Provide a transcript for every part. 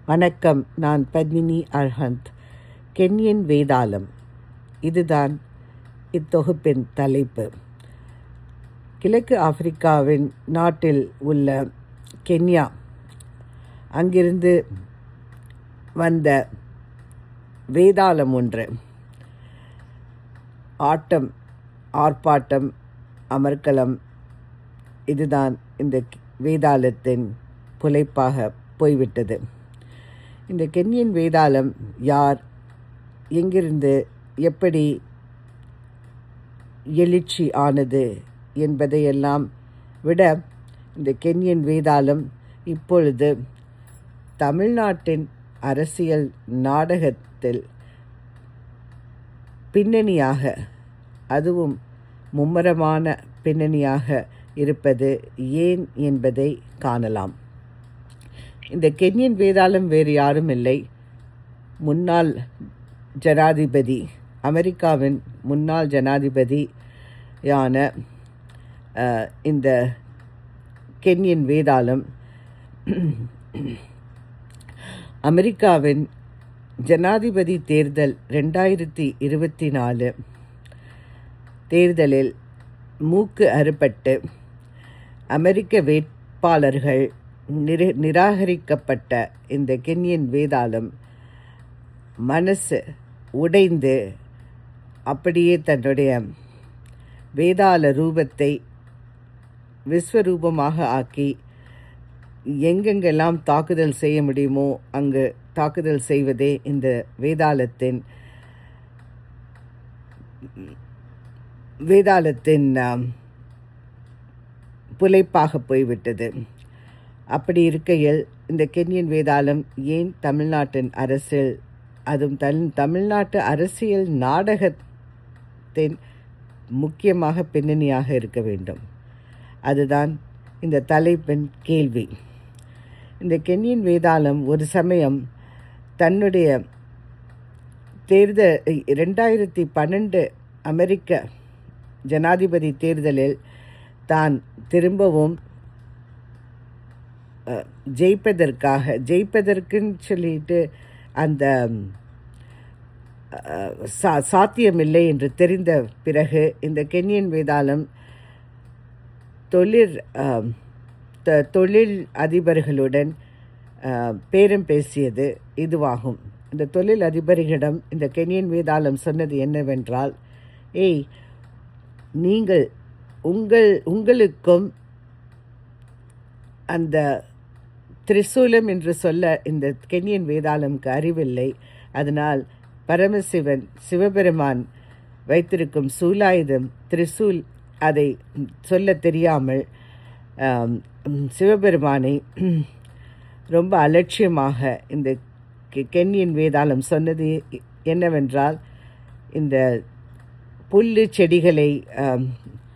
வணக்கம் நான் பத்மினி அர்ஹந்த் கென்யன் வேதாளம் இதுதான் இத்தொகுப்பின் தலைப்பு கிழக்கு ஆப்பிரிக்காவின் நாட்டில் உள்ள கென்யா அங்கிருந்து வந்த வேதாளம் ஒன்று ஆட்டம் ஆர்ப்பாட்டம் அமர்க்கலம் இதுதான் இந்த வேதாளத்தின் புலைப்பாக போய்விட்டது இந்த கென்யன் வேதாளம் யார் எங்கிருந்து எப்படி எழுச்சி ஆனது என்பதையெல்லாம் விட இந்த கென்யன் வேதாளம் இப்பொழுது தமிழ்நாட்டின் அரசியல் நாடகத்தில் பின்னணியாக அதுவும் மும்மரமான பின்னணியாக இருப்பது ஏன் என்பதை காணலாம் இந்த கென்யன் வேதாளம் வேறு யாரும் இல்லை முன்னாள் ஜனாதிபதி அமெரிக்காவின் முன்னாள் ஜனாதிபதியான அஹ், இந்த கென்யன் வேதாளம் அமெரிக்காவின் ஜனாதிபதி தேர்தல் ரெண்டாயிரத்தி இருபத்தி நாலு தேர்தலில் மூக்கு அறுபட்டு அமெரிக்க வேட்பாளர்கள் நிரு நிராகரிக்கப்பட்ட இந்த கென்யன் வேதாளம் மனசு உடைந்து அப்படியே தன்னுடைய வேதாள ரூபத்தை விஸ்வரூபமாக ஆக்கி எங்கெங்கெல்லாம் தாக்குதல் செய்ய முடியுமோ அங்கு தாக்குதல் செய்வதே இந்த வேதாளத்தின் வேதாளத்தின் ஆம், புலைப்பாக போய்விட்டது அப்படி இருக்கையில் இந்த கென்யன் வேதாளம் ஏன் தமிழ்நாட்டின் அரசியல் அதுவும் தன் தமிழ்நாட்டு அரசியல் நாடகத்தின் முக்கியமாக பின்னணியாக இருக்க வேண்டும் அதுதான் இந்த தலைப்பின் கேள்வி இந்த கென்யன் வேதாளம் ஒரு சமயம் தன்னுடைய தேர்தல் ரெண்டாயிரத்தி பன்னெண்டு அமெரிக்க ஜனாதிபதி தேர்தலில் தான் திரும்பவும் அஹ், ஜெயிப்பதற்காக ஜெயிப்பதற்குன்னு சொல்லிட்டு அந்த அஹ், சா சாத்தியமில்லை என்று தெரிந்த பிறகு இந்த கென்யன் வேதாளம் தொழில் ஆம், த- தொழில் அதிபர்களுடன் ஆ, பேரம் பேசியது இதுவாகும் இந்த தொழில் அதிபர்களிடம் இந்த கென்யன் வேதாளம் சொன்னது என்னவென்றால் ஏய் நீங்கள் உங்கள் உங்களுக்கும் அந்த திரிசூலம் என்று சொல்ல இந்த கென்யன் வேதாளம்க்கு அறிவில்லை அதனால் பரமசிவன் சிவபெருமான் வைத்திருக்கும் சூலாயுதம் திரிசூல் அதை சொல்ல தெரியாமல் ஆம், ம், சிவபெருமானை ரொம்ப அலட்சியமாக இந்த கெ- கென்யன் வேதாளம் சொன்னது என்னவென்றால் இந்த புல்லு செடிகளை ஆம்,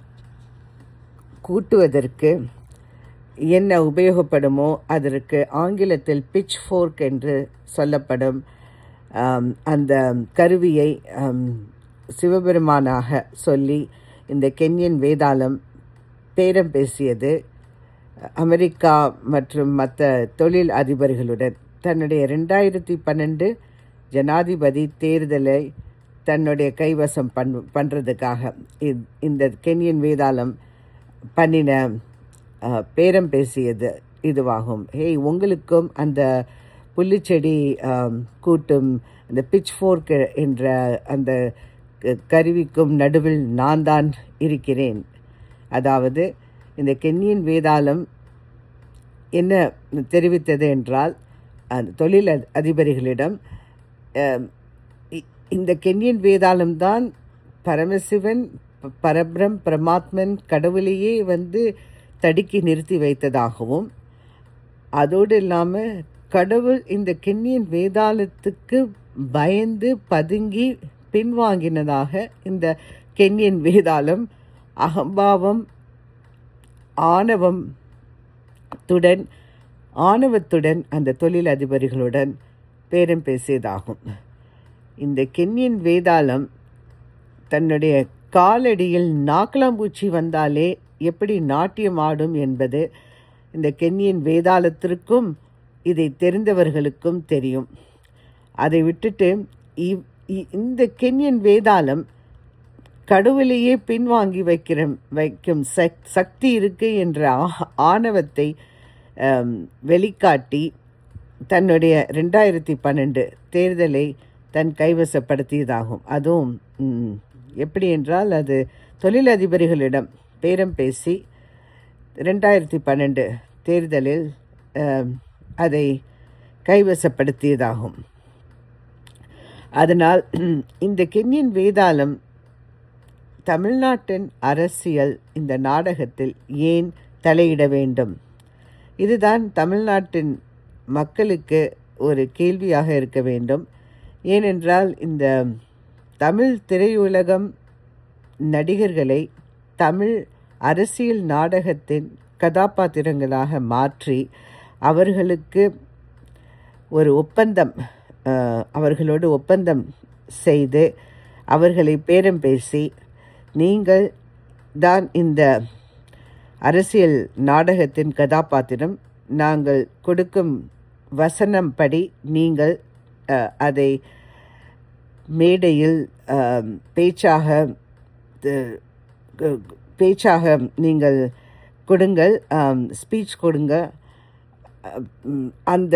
கூட்டுவதற்கு என்ன உபயோகப்படுமோ அதற்கு ஆங்கிலத்தில் பிட்ச் ஃபோர்க் என்று சொல்லப்படும் ஆம், அந்த கருவியை ஆம், சிவபெருமானாக சொல்லி இந்த கென்யன் வேதாளம் பேரம் பேசியது அமெரிக்கா மற்றும் மற்ற தொழில் அதிபர்களுடன் தன்னுடைய ரெண்டாயிரத்தி பன்னெண்டு ஜனாதிபதி தேர்தலை தன்னுடைய கைவசம் பண் பண்ணுறதுக்காக இந்த கென்யன் வேதாளம் பண்ணின அஹ், பேரம் பேசியது இதுவாகும் ஹேய் உங்களுக்கும் அந்த புல்லுச்செடி ஆம், கூட்டும் அந்த பிட்ச் ஃபோர்க் என்ற அந்த க- கருவிக்கும் நடுவில் நான் தான் இருக்கிறேன் அதாவது இந்த கென்யன் வேதாளம் என்ன தெரிவித்தது என்றால் அந்த தொழில் அதி- அதிபர்களிடம் அஹ், இ- இந்த கென்யன் வேதாளம் தான் பரமசிவன் ப- பரபிரம் பரமாத்மன் கடவுளையே வந்து தடுக்கி நிறுத்தி வைத்ததாகவும் அதோடு இல்லாமல் கடவுள் இந்த கென்யன் வேதாளத்துக்கு பயந்து பதுங்கி பின்வாங்கினதாக இந்த கென்யன் வேதாளம் அகம்பாவம் ஆணவம் துடன் ஆணவத்துடன் அந்த தொழில் அதிபர்களுடன் பேரம் பேசியதாகும் இந்த கென்யன் வேதாளம் தன்னுடைய காலடியில் நாக்கலாம்பூச்சி வந்தாலே எப்படி நாட்டியம் ஆடும் என்பது இந்த கென்யன் வேதாளத்திற்கும் இதை தெரிந்தவர்களுக்கும் தெரியும் அதை விட்டுட்டு இவ்- இ- இந்த கென்யன் வேதாளம் கடவுளையே பின்வாங்கி வைக்கிற வைக்கும் சக்- சக்தி இருக்கு என்ற ஆ- ஆணவத்தை ஆம், வெளிக்காட்டி தன்னுடைய ரெண்டாயிரத்தி பன்னெண்டு தேர்தலை தன் கைவசப்படுத்தியதாகும் அதுவும் ம், எப்படி என்றால் அது தொழிலதிபர்களிடம் பேரம் பேசி ரெண்டாயிரத்தி பன்னெண்டு தேர்தலில் ஆம், அதை கைவசப்படுத்தியதாகும் அதனால் இந்த கென்யன் வேதாளம் தமிழ்நாட்டின் அரசியல் இந்த நாடகத்தில் ஏன் தலையிட வேண்டும் இதுதான் தமிழ்நாட்டின் மக்களுக்கு ஒரு கேள்வியாக இருக்க வேண்டும் ஏனென்றால் இந்த தமிழ் திரையுலகம் நடிகர்களை தமிழ் அரசியல் நாடகத்தின் கதாபாத்திரங்களாக மாற்றி அவர்களுக்கு ஒரு ஒப்பந்தம் அஹ், அவர்களோடு ஒப்பந்தம் செய்து அவர்களை பேரம் பேசி நீங்கள் தான் இந்த அரசியல் நாடகத்தின் கதாபாத்திரம் நாங்கள் கொடுக்கும் வசனம் படி நீங்கள் அஹ், அதை மேடையில் அஹ், பேச்சாக த- க- பேச்சாக நீங்கள் கொடுங்கள் ஸ்பீச் கொடுங்க அஹ், ம், அந்த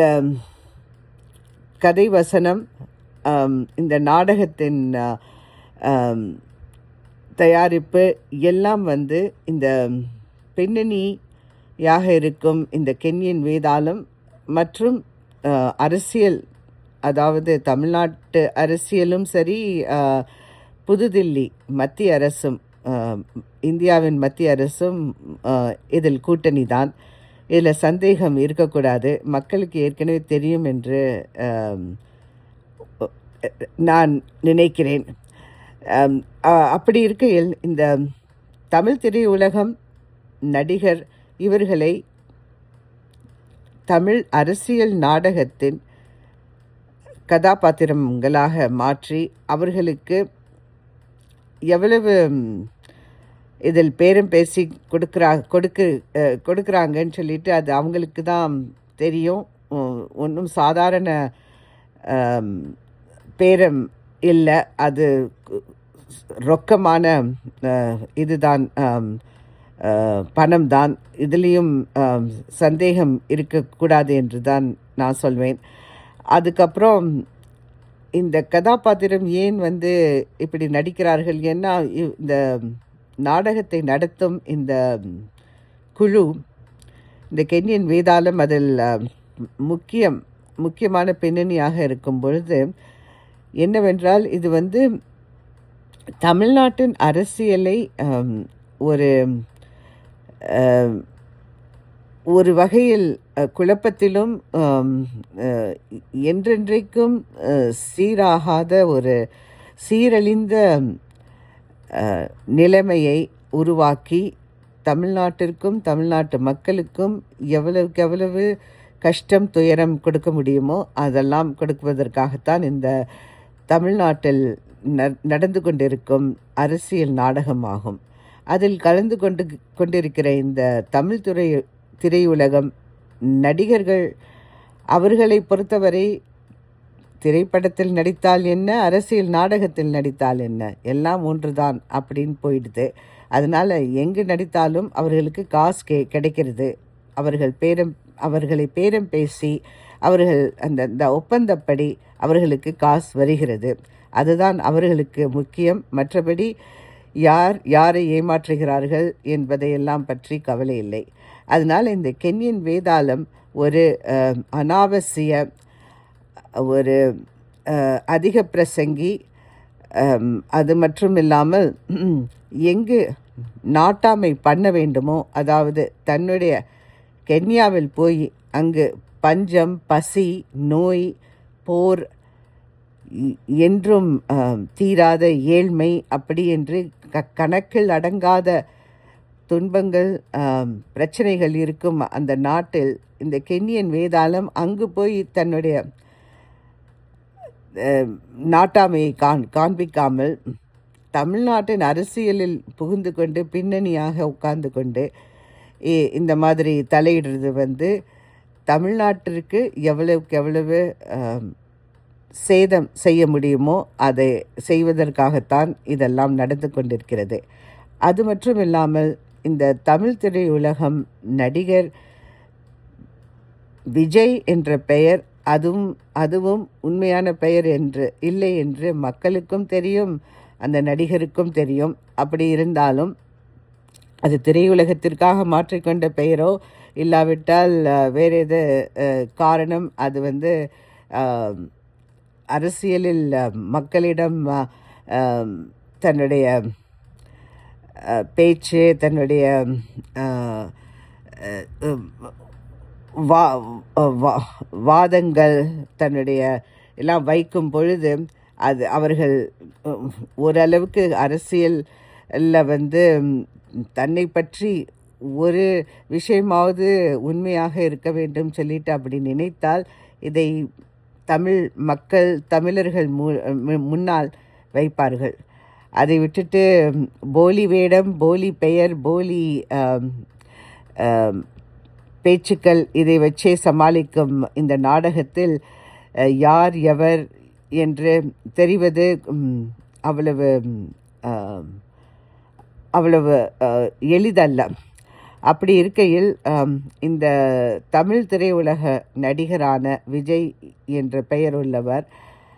கதை வசனம் ஆம், இந்த நாடகத்தின் ஆ, ஆம், தயாரிப்பு எல்லாம் வந்து இந்த பின்னணியாக இருக்கும் இந்த கென்யன் வேதாளம் மற்றும் ஆ, அரசியல் அதாவது தமிழ்நாட்டு அரசியலும் சரி ஆ, புதுதில்லி மத்திய அரசும் ஆ, இந்தியாவின் மத்திய அரசும் ஆ, இதில் கூட்டணி தான் இதில் சந்தேகம் இருக்கக்கூடாது மக்களுக்கு ஏற்கனவே தெரியும் என்று ஆம், நான் நினைக்கிறேன் ஆம், அ- அப்படி இருக்கையில் இந்த தமிழ் திரையுலகம் நடிகர் இவர்களை தமிழ் அரசியல் நாடகத்தின் கதாபாத்திரங்களாக மாற்றி அவர்களுக்கு எவ்வளவு ம், இதில் பேரம் பேசி கொடுக்குறா கொடுக்கு அஹ், கொடுக்குறாங்கன்னு சொல்லிட்டு அது அவங்களுக்கு தான் தெரியும் ஒன்றும் சாதாரண ஆம், பேரம் இல்லை அது கு- ரொக்கமான அஹ், இதுதான் ஆம், அஹ், பணம்தான் இதுலேயும் ஆம், சந்தேகம் இருக்கக்கூடாது என்று தான் நான் சொல்வேன் அதுக்கப்புறம் இந்த கதாபாத்திரம் ஏன் வந்து இப்படி நடிக்கிறார்கள் ஏன்னா இ- இந்த நாடகத்தை நடத்தும் இந்த குழு இந்த கென்யன் வேதாளம் அதில் அஹ், முக்கியம் முக்கியமான பின்னணியாக இருக்கும் பொழுது என்னவென்றால் இது வந்து தமிழ்நாட்டின் அரசியலை அம், ஒரு அஹ், ஒரு வகையில் அஹ், குழப்பத்திலும் அம், அஹ், என்றென்றைக்கும் அஹ், சீராகாத ஒரு சீரழிந்த அஹ், நிலைமையை உருவாக்கி தமிழ்நாட்டிற்கும் தமிழ்நாட்டு மக்களுக்கும் எவ்வளவுக்கு எவ்வளவு கஷ்டம் துயரம் கொடுக்க முடியுமோ அதெல்லாம் கொடுப்பதற்காகத்தான் இந்த தமிழ்நாட்டில் ந- நடந்து கொண்டிருக்கும் அரசியல் நாடகமாகும் அதில் கலந்து கொண்டு கொண்டிருக்கிற இந்த தமிழ் துறை திரையுலகம் நடிகர்கள் அவர்களை பொறுத்தவரை திரைப்படத்தில் நடித்தால் என்ன அரசியல் நாடகத்தில் நடித்தால் என்ன எல்லாம் ஒன்றுதான் அப்படின்னு போயிடுது அதனால எங்கு நடித்தாலும் அவர்களுக்கு காசு கே கிடைக்கிறது அவர்கள் பேரம் அவர்களை பேரம் பேசி அவர்கள் அந்த அந்த ஒப்பந்தப்படி அவர்களுக்கு காசு வருகிறது அதுதான் அவர்களுக்கு முக்கியம் மற்றபடி யார் யாரை ஏமாற்றுகிறார்கள் என்பதையெல்லாம் பற்றி கவலை இல்லை அதனால் இந்த கென்யன் வேதாளம் ஒரு அஹ், அனாவசிய ஒரு அஹ், அதிக பிரசங்கி அம், அது மட்டும் இல்லாமல் எங்கு நாட்டாமை பண்ண வேண்டுமோ அதாவது தன்னுடைய கென்யாவில் போய் அங்கு பஞ்சம் பசி நோய் போர் இ- என்றும் அஹ், தீராத ஏழ்மை அப்படி என்று க கணக்கில் அடங்காத துன்பங்கள் ஆம், பிரச்சனைகள் இருக்கும் அந்த நாட்டில் இந்த கென்யன் வேதாளம் அங்கு போய் தன்னுடைய அஹ், நாட்டாமையை காண் காண்பிக்காமல் தமிழ்நாட்டின் அரசியலில் புகுந்து கொண்டு பின்னணியாக உட்கார்ந்து கொண்டு இ- இந்த மாதிரி தலையிடுறது வந்து தமிழ்நாட்டிற்கு எவ்வளவுக்கு எவ்வளவு ஆம், சேதம் செய்ய முடியுமோ அதை செய்வதற்காகத்தான் இதெல்லாம் நடந்து கொண்டிருக்கிறது அது மட்டும் இல்லாமல் இந்த தமிழ் திரையுலகம் நடிகர் விஜய் என்ற பெயர் அதுவும் அதுவும் உண்மையான பெயர் என்று இல்லை என்று மக்களுக்கும் தெரியும் அந்த நடிகருக்கும் தெரியும் அப்படி இருந்தாலும் அது திரையுலகத்திற்காக மாற்றிக்கொண்ட பெயரோ இல்லாவிட்டால் அஹ், வேறு எது அஹ், காரணம் அது வந்து அஹ், அரசியலில் அஹ், மக்களிடம் அஹ், அஹ், தன்னுடைய அஹ், பேச்சு தன்னுடைய அஹ், அஹ், உம், வா வா- வாதங்கள் தன்னுடைய எல்லாம் வைக்கும் பொழுது அது அவர்கள் உம், ஓரளவுக்கு அரசியல்ல வந்து உம், தன்னை பற்றி ஒரு விஷயமாவது உண்மையாக இருக்க வேண்டும் சொல்லிட்டு அப்படி நினைத்தால் இதை தமிழ் மக்கள் தமிழர்கள் மு மு- முன்னால் வைப்பார்கள் அதை விட்டுட்டு உம், போலி வேடம் போலி பெயர் போலி ஆம், ஆம், பேச்சுக்கள் இதை வச்சே சமாளிக்கும் இந்த நாடகத்தில் அஹ், யார் எவர் என்று தெரிவது ம், அவ்வளவு ம், ஆம், அவ்வளவு அஹ், எளிதல்ல அப்படி இருக்கையில் ஆம், இந்த தமிழ் திரையுலக நடிகரான விஜய் என்ற பெயர் உள்ளவர்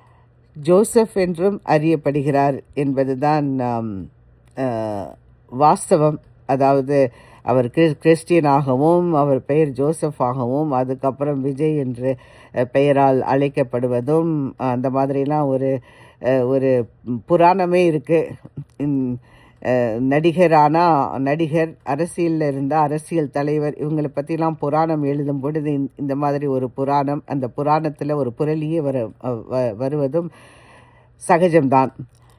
ஜோசப் என்றும் அறியப்படுகிறார் என்பதுதான் ஆம், அஹ், வாஸ்தவம் அதாவது அவர் கிறிஸ் கிறிஸ்டியனாகவும் அவர் பெயர் ஜோசஃபாகவும் அதுக்கப்புறம் விஜய் என்று அஹ், பெயரால் அழைக்கப்படுவதும் அந்த மாதிரிலாம் ஒரு அஹ், ஒரு புராணமே இருக்குது நடிகரானா நடிகர் அரசியலில் இருந்தால் அரசியல் தலைவர் இவங்களை பற்றிலாம் புராணம் எழுதும் பொழுது இந்த- இந்த மாதிரி ஒரு புராணம் அந்த புராணத்தில் ஒரு புரளியே வர வ- வருவதும் சகஜம்தான்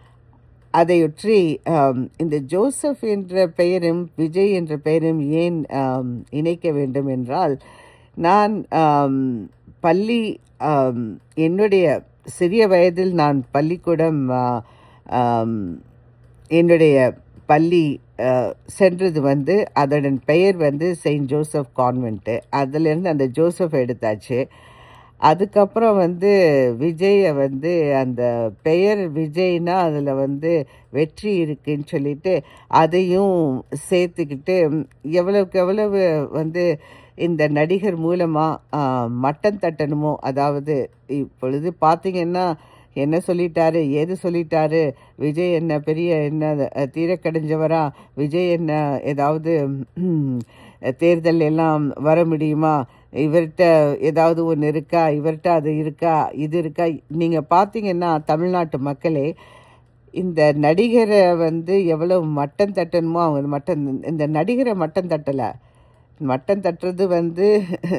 அதையொற்றி ஆம், இந்த ஜோசப் என்ற பெயரும் விஜய் என்ற பெயரும் ஏன் ஆம், இணைக்க வேண்டும் என்றால் நான் ஆம், பள்ளி ஆம், என்னுடைய சிறிய வயதில் நான் பள்ளிக்கூடம் ஆ, ஆம், என்னுடைய பள்ளி ஆ, சென்றது வந்து அதன் பெயர் வந்து செயின்ட் ஜோசப் கான்வென்ட்டு அதுலேருந்து அந்த ஜோசப் எடுத்தாச்சு அதுக்கப்புறம் வந்து விஜயை வந்து அந்த பெயர் விஜய்னா அதில் வந்து வெற்றி இருக்குன்னு சொல்லிட்டு அதையும் சேர்த்துக்கிட்டு எவ்வளவுக்கு எவ்வளவு வந்து இந்த நடிகர் மூலமாக மட்டம் தட்டணுமோ அதாவது இப்பொழுது பார்த்தீங்கன்னா என்ன சொல்லிட்டாரு ஏது சொல்லிட்டாரு விஜய் என்ன பெரிய என்ன அஹ், தீரக்கடைஞ்சவரா விஜய் என்ன ஏதாவது ம், தேர்தல் எல்லாம் வர முடியுமா இவர்கிட்ட ஏதாவது ஒன்று இருக்கா இவர்கிட்ட அது இருக்கா இது இருக்கா நீங்கள் பார்த்தீங்கன்னா தமிழ்நாட்டு மக்களே இந்த நடிகரை வந்து எவ்வளவு மட்டம் தட்டணுமோ அவங்க மட்டம் இந்த நடிகரை மட்டம் தட்டலை மட்டம் தட்டுறது வந்து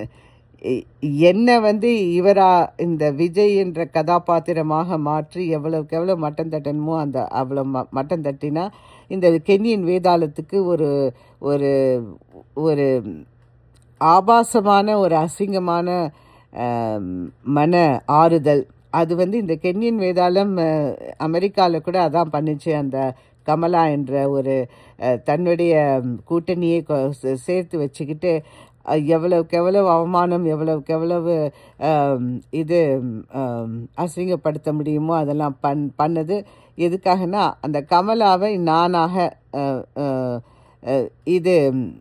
எ- என்ன வந்து இவரா இந்த விஜய் என்ற கதாபாத்திரமாக மாற்றி எவ்வளவுக்கு எவ்வளோ மட்டம் தட்டணுமோ அந்த அவ்வளோ ம மட்டம் தட்டினா இந்த கென்யன் வேதாளத்துக்கு ஒரு ஒரு ஒரு ஆபாசமான ஒரு அசிங்கமான ஆம், மன ஆறுதல் அது வந்து இந்த கென்யன் வேதாளம் அமெரிக்காவில் கூட அதான் பண்ணுச்சு அந்த கமலா என்ற ஒரு அஹ், தன்னுடைய கூட்டணியை கொ- சே- சேர்த்து வச்சுக்கிட்டு அஹ், எவ்வளவுக்கு எவ்வளவு அவமானம் எவ்வளவுக்கு எவ்வளவு ஆம், இது ஆம், அசிங்கப்படுத்த முடியுமோ அதெல்லாம் பண் பண்ணது எதுக்காகனா அந்த கமலாவை நானாக அஹ், அஹ், அஹ், இது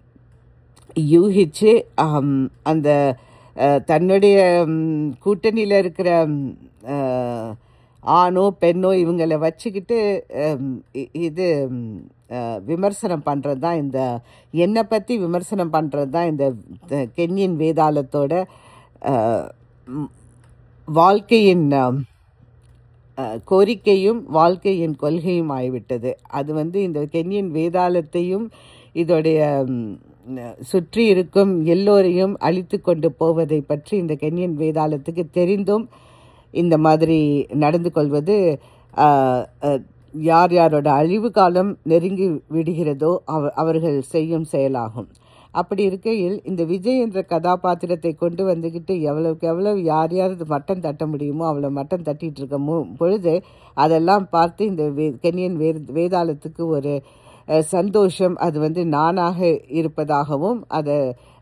யூகிச்சு ஆம், அந்த அஹ், தன்னுடைய கூட்டணியில் இருக்கிற ம், அஹ், ஆணோ பெண்ணோ இவங்களை வச்சுக்கிட்டு ஹம், இ- இது ம், அஹ், விமர்சனம் பண்ணுறது தான் இந்த என்னை பற்றி விமர்சனம் பண்ணுறது தான் இந்த த- கென்யன் வேதாளத்தோட அஹ், ம், வாழ்க்கையின் அஹ், அஹ், கோரிக்கையும் வாழ்க்கையின் கொள்கையும் ஆகிவிட்டது அது வந்து இந்த கென்யன் வேதாளத்தையும் இதோடைய ம், ந- சுற்றி இருக்கும் எல்லோரையும் அழித்து கொண்டு போவதை பற்றி இந்த கென்யன் வேதாளத்துக்கு தெரிந்தும் இந்த மாதிரி நடந்து கொள்வது அஹ், அஹ், யார் யாரோட அழிவு காலம் நெருங்கி விடுகிறதோ அவ அவர்கள் செய்யும் செயலாகும் அப்படி இருக்கையில் இந்த விஜய் என்ற கதாபாத்திரத்தை கொண்டு வந்துக்கிட்டு எவ்வளவுக்கு எவ்வளவு யார் யார் இது மட்டம் தட்ட முடியுமோ அவ்வளோ மட்டம் தட்டிட்டு இருக்க மு பொழுது அதெல்லாம் பார்த்து இந்த வே கென்யன் வே வேதாளத்துக்கு ஒரு அஹ், சந்தோஷம் அது வந்து நானாக இருப்பதாகவும் அதை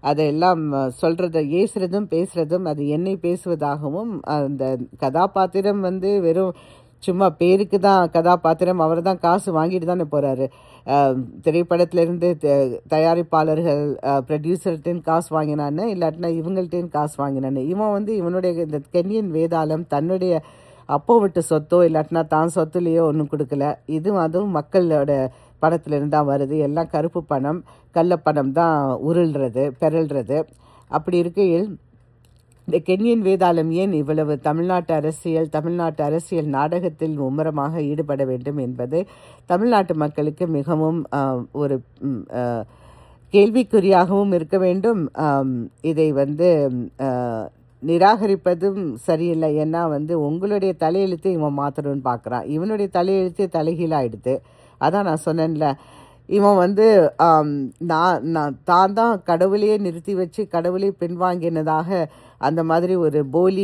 அதையெல்லாம் சொல்கிறத ஏசுறதும் பேசுகிறதும் அது என்னை பேசுவதாகவும் அந்த கதாபாத்திரம் வந்து வெறும் சும்மா பேருக்கு தான் கதாபாத்திரம் அவர் தான் காசு வாங்கிட்டு தானே போகிறாரு திரைப்படத்திலேருந்து தயாரிப்பாளர்கள் ப்ரொடியூசர்கிட்டையும் காசு வாங்கினான்னு இல்லாட்டினா இவங்கள்ட்டையும் காசு வாங்கினான்னு இவன் வந்து இவனுடைய இந்த கென்யன் வேதாளம் தன்னுடைய அப்போ விட்டு சொத்தோ இல்லாட்டினா தான் சொத்துலேயோ ஒன்றும் கொடுக்கல இதுவும் அதுவும் மக்களோட பணத்திலிருந்து தான் வருது எல்லாம் கருப்பு பணம் கள்ளப்பணம் தான் உருள்றது பெறல்றது அப்படி இருக்கையில் இந்த கென்யன் வேதாளம் ஏன் இவ்வளவு தமிழ்நாட்டு அரசியல் தமிழ்நாட்டு அரசியல் நாடகத்தில் மும்முரமாக ஈடுபட வேண்டும் என்பது தமிழ்நாட்டு மக்களுக்கு மிகவும் ஒரு கேள்விக்குறியாகவும் இருக்க வேண்டும் இதை வந்து நிராகரிப்பதும் சரியில்லை ஏன்னா வந்து உங்களுடைய தலையெழுத்தை இவன் மாற்றணும்னு பார்க்குறான் இவனுடைய தலையெழுத்து தலைகீழாயிடுது அதான் நான் சொன்னேன்ல இவன் வந்து நான் நான் தான் தான் கடவுளையே நிறுத்தி வச்சு கடவுளை பின்வாங்கினதாக அந்த மாதிரி ஒரு போலி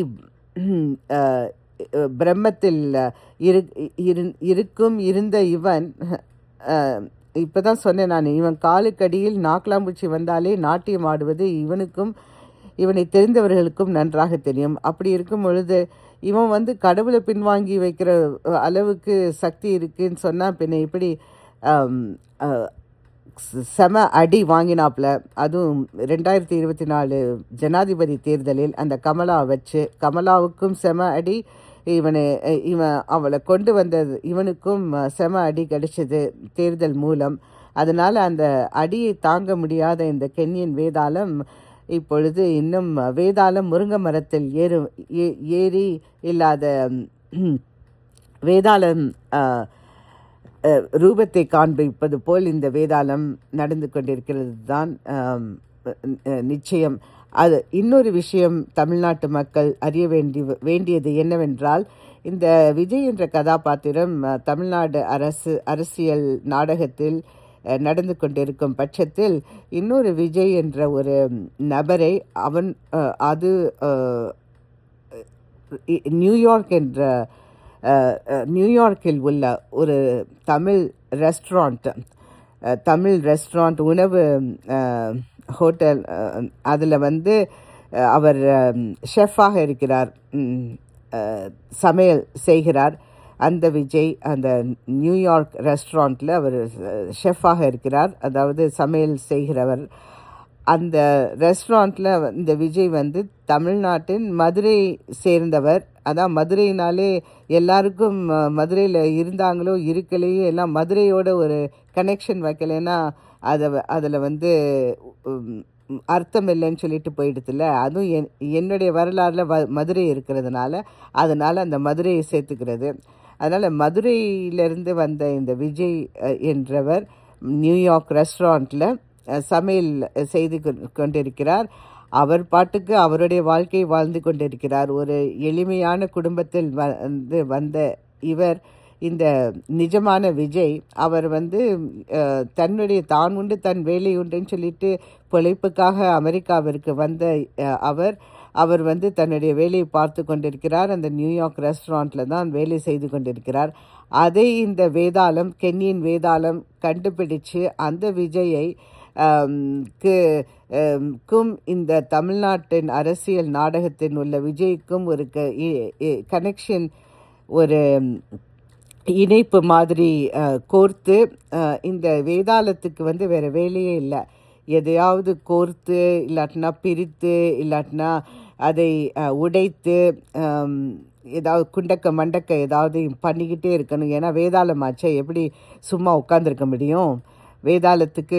பிரம்மத்தில் இரு இருக்கும் இருந்த இவன் இப்போ தான் சொன்னேன் நான் இவன் காலுக்கடியில் நாக்கலாம்பூச்சி வந்தாலே நாட்டியம் ஆடுவது இவனுக்கும் இவனை தெரிந்தவர்களுக்கும் நன்றாக தெரியும் அப்படி இருக்கும் பொழுது இவன் வந்து கடவுளை பின்வாங்கி வைக்கிற அளவுக்கு சக்தி இருக்குன்னு சொன்னால் பின்ன இப்படி செம அடி வாங்கினாப்புல அதுவும் ரெண்டாயிரத்தி இருபத்தி நாலு ஜனாதிபதி தேர்தலில் அந்த கமலா வச்சு கமலாவுக்கும் செம அடி இவனை இவன் அவளை கொண்டு வந்தது இவனுக்கும் செம அடி கிடைச்சது தேர்தல் மூலம் அதனால் அந்த அடியை தாங்க முடியாத இந்த கென்யன் வேதாளம் இப்பொழுது இன்னும் வேதாளம் முருங்கை மரத்தில் ஏறு ஏறி இல்லாத வேதாளம் ரூபத்தை காண்பிப்பது போல் இந்த வேதாளம் நடந்து கொண்டிருக்கிறது தான் நிச்சயம் அது இன்னொரு விஷயம் தமிழ்நாட்டு மக்கள் அறிய வேண்டி வேண்டியது என்னவென்றால் இந்த விஜய் என்ற கதாபாத்திரம் தமிழ்நாடு அரசு அரசியல் நாடகத்தில் நடந்து கொண்டிருக்கும் பட்சத்தில் இன்னொரு விஜய் என்ற ஒரு நபரை அவன் அது நியூயார்க் என்ற நியூயார்க்கில் உள்ள ஒரு தமிழ் ரெஸ்டாரண்ட் தமிழ் ரெஸ்டாரண்ட் உணவு ஹோட்டல் அதில் வந்து அவர் ஷெஃபாக இருக்கிறார் சமையல் செய்கிறார் அந்த விஜய் அந்த நியூயார்க் ரெஸ்டாரண்ட்டில் அவர் ஷெஃபாக இருக்கிறார் அதாவது சமையல் செய்கிறவர் அந்த ரெஸ்டாரண்ட்டில் இந்த விஜய் வந்து தமிழ்நாட்டின் மதுரை சேர்ந்தவர் அதான் மதுரைனாலே எல்லாருக்கும் மதுரையில் இருந்தாங்களோ இருக்கலையோ எல்லாம் மதுரையோட ஒரு கனெக்ஷன் வைக்கலைன்னா அதை அதில் வந்து அர்த்தம் இல்லைன்னு சொல்லிட்டு போயிடுதுல அதுவும் என் என்னுடைய வரலாறில் வ மதுரை இருக்கிறதுனால அதனால் அந்த மதுரையை சேர்த்துக்கிறது அதனால் மதுரையிலிருந்து வந்த இந்த விஜய் என்றவர் நியூயார்க் ரெஸ்டாரண்ட்டில் சமையல் செய்து கொண்டிருக்கிறார் அவர் பாட்டுக்கு அவருடைய வாழ்க்கையை வாழ்ந்து கொண்டிருக்கிறார் ஒரு எளிமையான குடும்பத்தில் வந்து வந்த இவர் இந்த நிஜமான விஜய் அவர் வந்து தன்னுடைய தான் உண்டு தன் வேலை உண்டுன்னு சொல்லிட்டு பிழைப்புக்காக அமெரிக்காவிற்கு வந்த அவர் அவர் வந்து தன்னுடைய வேலையை பார்த்து கொண்டிருக்கிறார் அந்த நியூயார்க் ரெஸ்டாரண்ட்டில் தான் வேலை செய்து கொண்டிருக்கிறார் அதை இந்த வேதாளம் கென்னியின் வேதாளம் கண்டுபிடிச்சு அந்த விஜயை க்கும் இந்த தமிழ்நாட்டின் அரசியல் நாடகத்தின் உள்ள விஜய்க்கும் ஒரு க கனெக்ஷன் ஒரு இணைப்பு மாதிரி கோர்த்து இந்த வேதாளத்துக்கு வந்து வேறு வேலையே இல்லை எதையாவது கோர்த்து இல்லாட்டினா பிரித்து இல்லாட்டினா அதை உடைத்து ஏதாவது குண்டக்க மண்டக்க ஏதாவது பண்ணிக்கிட்டே இருக்கணும் ஏன்னா வேதாளமாச்சே எப்படி சும்மா உட்காந்துருக்க முடியும் வேதாளத்துக்கு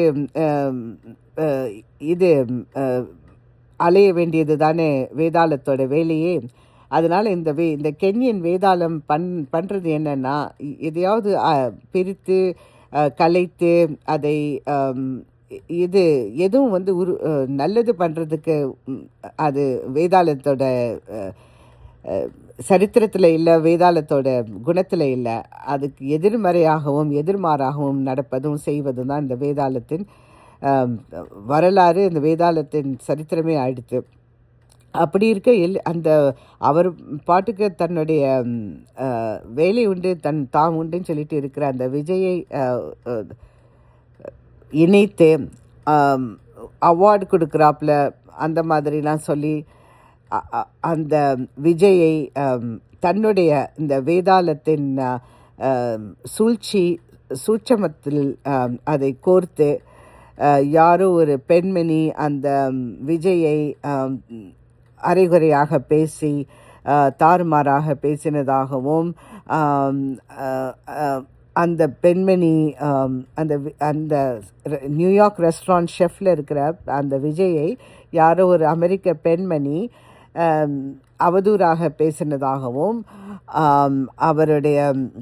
இது அலைய வேண்டியது தானே வேதாளத்தோட வேலையே அதனால் இந்த வே இந்த கென்யன் வேதாளம் பண் பண்ணுறது என்னென்னா எதையாவது பிரித்து கலைத்து அதை இது எதுவும் வந்து உரு நல்லது பண்ணுறதுக்கு அது வேதாளத்தோட சரித்திரத்தில் இல்லை வேதாளத்தோட குணத்தில் இல்லை அதுக்கு எதிர்மறையாகவும் எதிர்மாறாகவும் நடப்பதும் செய்வதும் தான் இந்த வேதாளத்தின் வரலாறு இந்த வேதாளத்தின் சரித்திரமே ஆயிடுத்து அப்படி இருக்கையில் அந்த அவர் பாட்டுக்கு தன்னுடைய வேலை உண்டு தன் தாம் உண்டுன்னு சொல்லிட்டு இருக்கிற அந்த விஜயை இணைத்து அவார்டு கொடுக்குறாப்புல அந்த மாதிரிலாம் சொல்லி அ- அ- அந்த விஜயை அம், தன்னுடைய இந்த வேதாளத்தின் அ, அம், சூழ்ச்சி சூட்சமத்தில் அம், அதை கோர்த்து அ, யாரோ ஒரு பெண்மணி அந்த ம், விஜயை அம், அரைகுறையாக பேசி அ, தாறுமாறாக பேசினதாகவும் ஆம், அ, அ, அந்த பெண்மணி ஆம், அந்த வி- அந்த ரெ- நியூயார்க் ரெஸ்டாரண்ட் ஷெஃப்ல இருக்கிற அந்த விஜயை யாரோ ஒரு அமெரிக்க பெண்மணி ஆம், அவதூறாக பேசினதாகவும் ஆம், அவருடைய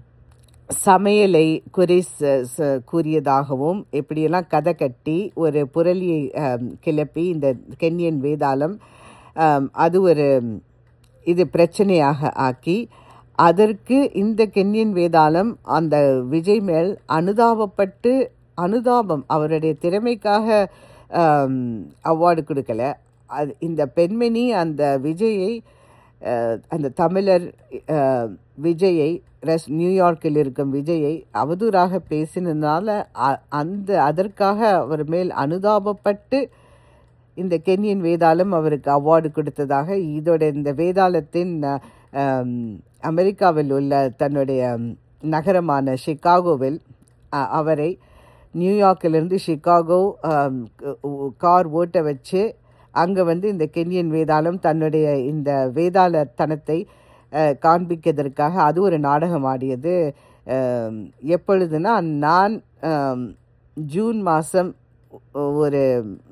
சமையலை குறை ச- ச- கூறியதாகவும் இப்படியெல்லாம் கதை கட்டி ஒரு புரளியை ஆம், கிளப்பி இந்த கென்யன் வேதாளம் ஆம், அது ஒரு இது பிரச்சனையாக ஆக்கி அதற்கு இந்த கென்யன் வேதாளம் அந்த விஜய் மேல் அனுதாபப்பட்டு அனுதாபம் அவருடைய திறமைக்காக அவார்டு கொடுக்கல அது இந்த பெண்மணி அந்த விஜயை அஹ், அந்த தமிழர் அஹ், விஜயை ரெஸ் நியூயார்க்கில் இருக்கும் விஜயை அவதூறாக பேசினதுனால அ- அந்த அதற்காக அவர் மேல் அனுதாபப்பட்டு இந்த கென்யன் வேதாளம் அவருக்கு அவார்டு கொடுத்ததாக இதோட இந்த வேதாளத்தின் அஹ், ஆம், அமெரிக்காவில் உள்ள தன்னுடைய ம், நகரமான சிகாகோவில் அ- அவரை நியூயார்க்கிலிருந்து சிகாகோ ஆம், க- உ- கார் ஓட்ட வச்சு அங்கே வந்து இந்த கென்யன் வேதாளம் தன்னுடைய இந்த வேதாளத்தனத்தை அஹ், காண்பிக்கிறதற்காக அது ஒரு நாடகம் ஆடியது ஆம், எப்பொழுதுனா நான் ஆம், ஜூன் மாதம் ஒரு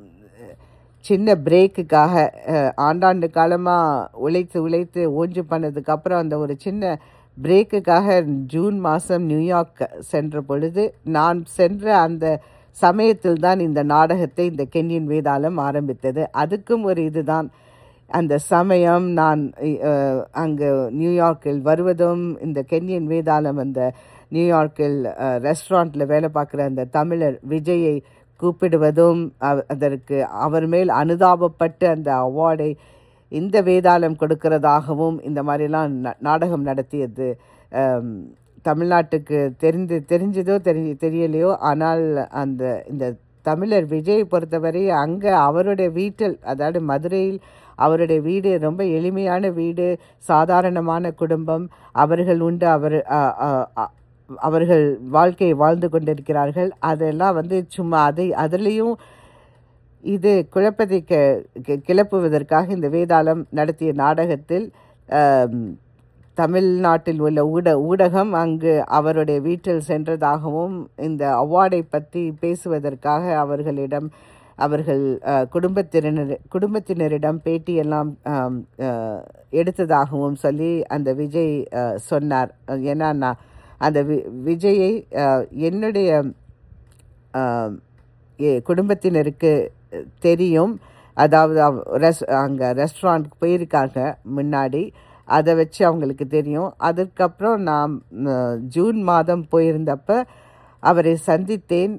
சின்ன பிரேக்குக்காக அஹ், ஆண்டாண்டு காலமாக உழைத்து உழைத்து ஓஞ்சு பண்ணதுக்கு அப்புறம் அந்த ஒரு சின்ன பிரேக்குக்காக ஜூன் மாதம் நியூயார்க் சென்ற பொழுது நான் சென்ற அந்த சமயத்தில் தான் இந்த நாடகத்தை இந்த கென்யன் வேதாளம் ஆரம்பித்தது அதுக்கும் ஒரு இதுதான் அந்த சமயம் நான் அஹ், அங்கு நியூயார்க்கில் வருவதும் இந்த கென்யன் வேதாளம் அந்த நியூயார்க்கில் ரெஸ்டாரண்ட்டில் வேலை பார்க்குற அந்த தமிழர் விஜயை கூப்பிடுவதும் அவ- அதற்கு அவர் மேல் அனுதாபப்பட்டு அந்த அவார்டை இந்த வேதாளம் கொடுக்கிறதாகவும் இந்த மாதிரிலாம் ந- நாடகம் நடத்தியது அம், தமிழ்நாட்டுக்கு தெரிந்து தெரிஞ்சதோ தெரி தெரியலையோ ஆனால் அந்த இந்த தமிழர் விஜய் பொறுத்தவரை அங்கே அவருடைய வீட்டில் அதாவது மதுரையில் அவருடைய வீடு ரொம்ப எளிமையான வீடு சாதாரணமான குடும்பம் அவர்கள் உண்டு அவர் அ- அ- அ- அவர்கள் வாழ்க்கையை வாழ்ந்து கொண்டிருக்கிறார்கள் அதெல்லாம் வந்து சும்மா அதை அதுலேயும் இது குழப்பத்தை கி கி- கிளப்புவதற்காக இந்த வேதாளம் நடத்திய நாடகத்தில் ஆம், தமிழ்நாட்டில் உள்ள ஊட ஊடகம் அங்கு அவருடைய வீட்டில் சென்றதாகவும் இந்த அவார்டை பற்றி பேசுவதற்காக அவர்களிடம் அவர்கள் அஹ், குடும்பத்தினர் குடும்பத்தினரிடம் பேட்டியெல்லாம் ஆம், அஹ், எடுத்ததாகவும் சொல்லி அந்த விஜய் அஹ், சொன்னார் ஏன்னா நான் அந்த வி விஜயை அஹ், என்னுடைய ஆம், எ- குடும்பத்தினருக்கு தெரியும் அதாவது அவ- ரெஸ் அங்கே ரெஸ்டாரண்ட்க்கு போயிருக்காங்க முன்னாடி அதை வச்சு அவங்களுக்கு தெரியும் அதுக்கப்புறம் நான் ம், ஜூன் மாதம் போயிருந்தப்ப அவரை சந்தித்தேன்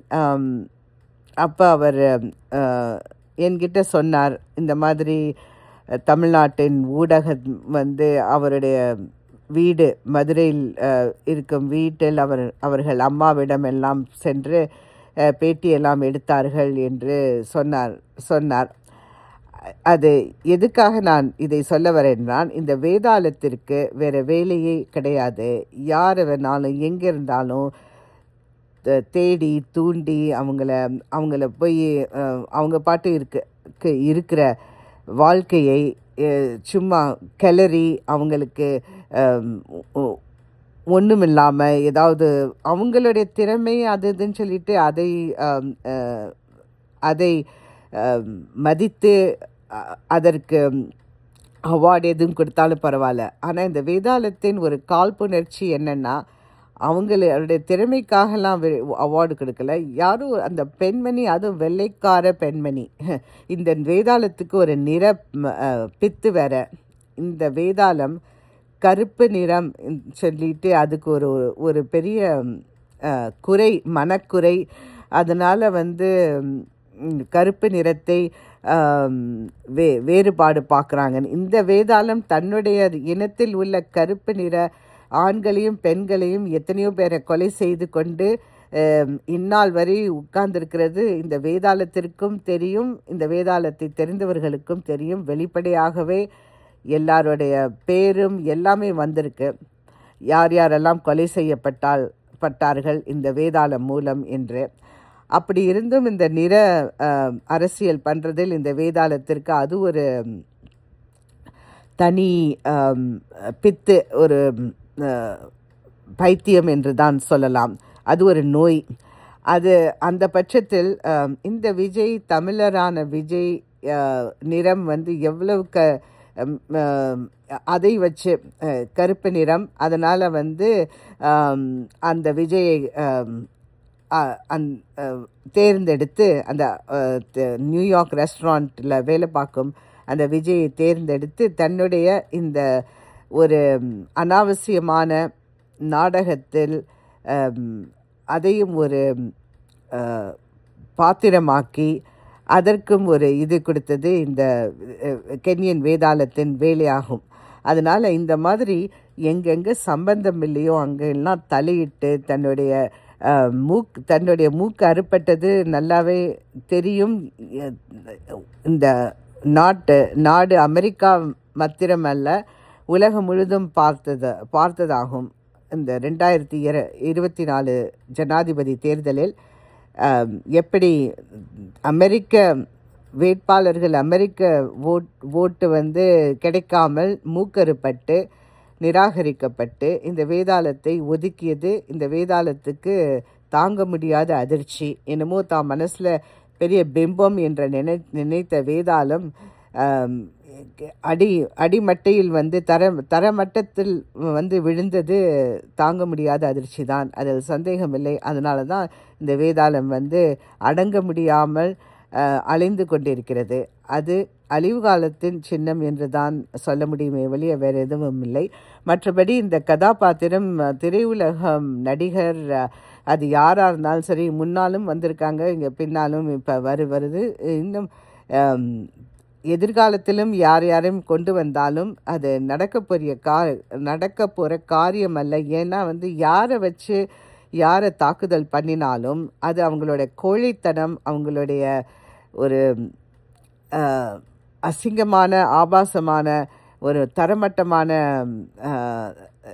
அப்போ அவர் அஹ், என்கிட்ட சொன்னார் இந்த மாதிரி அஹ், தமிழ்நாட்டின் ஊடகம் வந்து அவருடைய வீடு மதுரையில் அஹ், இருக்கும் வீட்டில் அவர் அவர்கள் அம்மாவிடம் எல்லாம் சென்று அஹ், பேட்டியெல்லாம் எடுத்தார்கள் என்று சொன்னார் சொன்னார் அது எதுக்காக நான் இதை சொல்ல வரேன்னால் இந்த வேதாளத்திற்கு வேறு வேலையே கிடையாது யார் வேணாலும் எங்கே இருந்தாலும் த- தேடி தூண்டி அவங்கள அவங்கள போய் அஹ், அவங்க பாட்டு இருக்க க்கு இருக்கிற வாழ்க்கையை அஹ், சும்மா கிளறி அவங்களுக்கு ஒன்றும் இல்லாமல் ஏதாவது அவங்களுடைய திறமை அது இதுன்னு சொல்லிட்டு அதை அம், அஹ், அதை அம், மதித்து அ- அதற்கு அவார்டு எதுவும் கொடுத்தாலும் பரவாயில்ல ஆனால் இந்த வேதாளத்தின் ஒரு காழ்ப்புணர்ச்சி என்னென்னா அவங்களுடைய திறமைக்காகலாம் அவார்டு கொடுக்கல யாரும் அந்த பெண்மணி அதுவும் வெள்ளைக்கார பெண்மணி இந்த வேதாளத்துக்கு ஒரு நிற ம, அஹ், பித்து வேற இந்த வேதாளம் கருப்பு நிறம் ன்னு சொல்லிட்டு அதுக்கு ஒரு ஒரு பெரிய அஹ், குறை மனக்குறை அதனால் வந்து ம், கருப்பு நிறத்தை ஆம், வே வேறுபாடு பார்க்குறாங்க இந்த வேதாளம் தன்னுடைய இனத்தில் உள்ள கருப்பு நிற ஆண்களையும் பெண்களையும் எத்தனையோ பேரை கொலை செய்து கொண்டு அஹ், இந்நாள் வரை உட்கார்ந்திருக்கிறது இந்த வேதாளத்திற்கும் தெரியும் இந்த வேதாளத்தை தெரிந்தவர்களுக்கும் தெரியும் வெளிப்படையாகவே எல்லாருடைய பேரும் எல்லாமே வந்திருக்கு யார் யாரெல்லாம் கொலை செய்யப்பட்டால் பட்டார்கள் இந்த வேதாளம் மூலம் என்று அப்படி இருந்தும் இந்த நிற அஹ், அரசியல் பண்ணுறதில் இந்த வேதாளத்திற்கு அது ஒரு தனி ஆம், பித்து ஒரு அஹ், பைத்தியம் என்று தான் சொல்லலாம் அது ஒரு நோய் அது அந்த பட்சத்தில் ஆம், இந்த விஜய் தமிழரான விஜய் அஹ், நிறம் வந்து எவ்வளவு க அம், ஆம், அதை வச்சு அஹ், கருப்பு நிறம் அதனால் வந்து ஆம், அந்த விஜயை ஆம், அ- அந் அஹ், தேர்ந்தெடுத்து அந்த அஹ், த- நியூயார்க் ரெஸ்டாரண்ட்டில் வேலை பார்க்கும் அந்த விஜயை தேர்ந்தெடுத்து தன்னுடைய இந்த ஒரு ம், அனாவசியமான நாடகத்தில் அம், அதையும் ஒரு ம், அஹ், பாத்திரமாக்கி அதற்கும் ஒரு இது கொடுத்தது இந்த அஹ், கென்யன் வேதாளத்தின் வேலையாகும் அதனால் இந்த மாதிரி எங்கெங்கே சம்பந்தம் இல்லையோ அங்கெல்லாம் தலையிட்டு தன்னுடைய அஹ், மூக் தன்னுடைய மூக்கு அறுப்பட்டது நல்லாவே தெரியும் அஹ், இந்த நாட்டு நாடு அமெரிக்கா மாத்திரமல்ல உலகம் முழுதும் பார்த்தது பார்த்ததாகும் இந்த ரெண்டாயிரத்தி இர இருபத்தி நாலு ஜனாதிபதி தேர்தலில் ஆம், எப்படி அமெரிக்க வேட்பாளர்கள் அமெரிக்க ஓட் ஓட்டு வந்து கிடைக்காமல் மூக்கறுப்பட்டு நிராகரிக்கப்பட்டு இந்த வேதாளத்தை ஒதுக்கியது இந்த வேதாளத்துக்கு தாங்க முடியாத அதிர்ச்சி என்னமோ தான் மனசில் பெரிய பிம்பம் என்ற நினை நினைத்த வேதாளம் ஆம், அடி அடிமட்டையில் வந்து தர தரமட்டத்தில் வந்து விழுந்தது தாங்க முடியாத அதிர்ச்சி தான் அதில் சந்தேகமில்லை அதனால தான் இந்த வேதாளம் வந்து அடங்க முடியாமல் அஹ், அலைந்து கொண்டிருக்கிறது அது அழிவு காலத்தின் சின்னம் என்று தான் சொல்ல முடியுமே வெளியே வேறு எதுவும் இல்லை மற்றபடி இந்த கதாபாத்திரம் அஹ், திரையுலகம் நடிகர் அஹ், அது யாராக இருந்தாலும் சரி முன்னாலும் வந்திருக்காங்க இங்கே பின்னாலும் இப்போ வரு வருது இன்னும் ஆம், எதிர்காலத்திலும் யார் யாரையும் கொண்டு வந்தாலும் அது நடக்க போகிற கா நடக்க போகிற காரியம் அல்ல ஏன்னா வந்து யாரை வச்சு யாரை தாக்குதல் பண்ணினாலும் அது அவங்களோட கோழைத்தனம் அவங்களுடைய ஒரு அஹ், அசிங்கமான ஆபாசமான ஒரு தரமட்டமான அஹ்,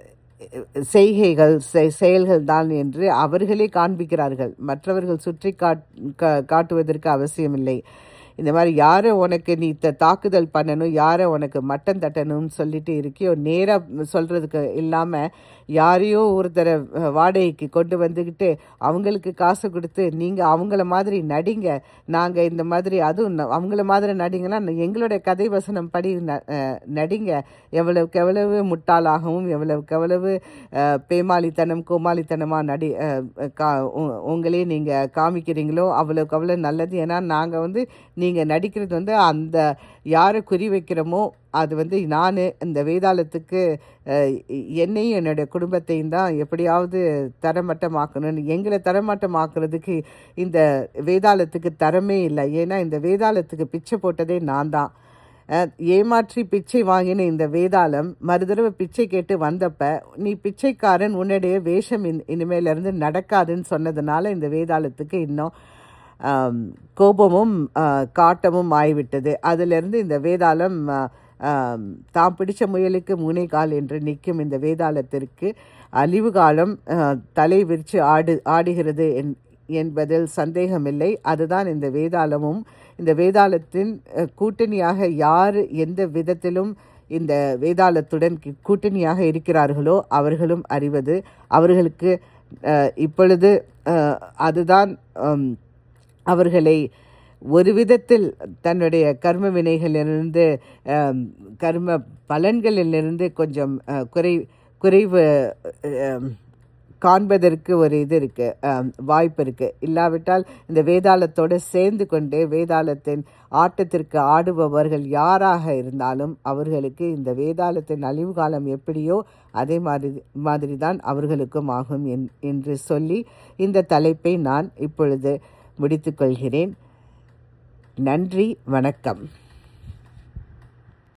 செய்கைகள் செ- செயல்கள் தான் என்று அவர்களே காண்பிக்கிறார்கள் மற்றவர்கள் சுற்றி காட் கா- காட்டுவதற்கு அவசியமில்லை இந்த மாதிரி யாரை உனக்கு நீ த தாக்குதல் பண்ணணும் யாரை உனக்கு மட்டம் தட்டணும்னு சொல்லிட்டு இருக்கியோ நேராக சொல்கிறதுக்கு இல்லாமல் யாரையோ ஒருத்தரை அஹ், வாடகைக்கு கொண்டு வந்துக்கிட்டு அவங்களுக்கு காசு கொடுத்து நீங்கள் அவங்கள மாதிரி நடிங்க நாங்கள் இந்த மாதிரி அதுவும் ந- அவங்கள மாதிரி நடிங்கன்னா ந- எங்களுடைய கதை வசனம் படி ந- அஹ், நடிங்க எவ்வளவுக்கு எவ்வளவு முட்டாளாகவும் எவ்வளவுக்கு எவ்வளவு அஹ், பேமாலித்தனம் கோமாளித்தனமாக நடி அஹ், கா உ- உங்களே நீங்கள் காமிக்கிறீங்களோ அவ்வளோக்கு அவ்வளோ நல்லது ஏன்னா நாங்கள் வந்து நீங்கள் நடிக்கிறது வந்து அந்த யாரை குறி வைக்கிறோமோ அது வந்து நான் இந்த வேதாளத்துக்கு அஹ், என்னையும் என்னுடைய குடும்பத்தையும் தான் எப்படியாவது தரமட்டமாக்கணும்னு எங்களை தரமட்டமாக்குறதுக்கு இந்த வேதாளத்துக்கு தரமே இல்லை ஏன்னா இந்த வேதாளத்துக்கு பிச்சை போட்டதே நான் தான் அஹ், ஏமாற்றி பிச்சை வாங்கின இந்த வேதாளம் மறுதடவை பிச்சை கேட்டு வந்தப்ப நீ பிச்சைக்காரன் உன்னுடைய வேஷம் இன் இனிமேலேருந்து நடக்காதுன்னு சொன்னதுனால இந்த வேதாளத்துக்கு இன்னும் ஆம், கோபமும் ஆ, காட்டமும் ஆய்விட்டது அதிலிருந்து இந்த வேதாளம் ஆ, ஆம், தாம் பிடிச்ச முயலுக்கு மூனை கால் என்று நிற்கும் இந்த வேதாளத்திற்கு அழிவு காலம் ஆ, தலை விரிச்சு ஆடு ஆடுகிறது என்- என்பதில் சந்தேகமில்லை அதுதான் இந்த வேதாளமும் இந்த வேதாளத்தின் அ, கூட்டணியாக யார் எந்த விதத்திலும் இந்த வேதாளத்துடன் கி- கூட்டணியாக இருக்கிறார்களோ அவர்களும் அறிவது அவர்களுக்கு அஹ், இப்பொழுது அஹ், அதுதான் ஹம், அவர்களை ஒரு விதத்தில் தன்னுடைய கர்ம வினைகளிலிருந்து அம், கர்ம பலன்களிலிருந்து கொஞ்சம் அ, குறை குறைவு அம், காண்பதற்கு ஒரு இது இருக்கு அம், வாய்ப்பு இருக்கு இல்லாவிட்டால் இந்த வேதாளத்தோடு சேர்ந்து கொண்டு வேதாளத்தின் ஆட்டத்திற்கு ஆடுபவர்கள் யாராக இருந்தாலும் அவர்களுக்கு இந்த வேதாளத்தின் அழிவு காலம் எப்படியோ அதே மாதிரி மாதிரி தான் அவர்களுக்கும் ஆகும் என்- என்று சொல்லி இந்த தலைப்பை நான் இப்பொழுது முடித்துக்கொள்கிறேன் நன்றி வணக்கம்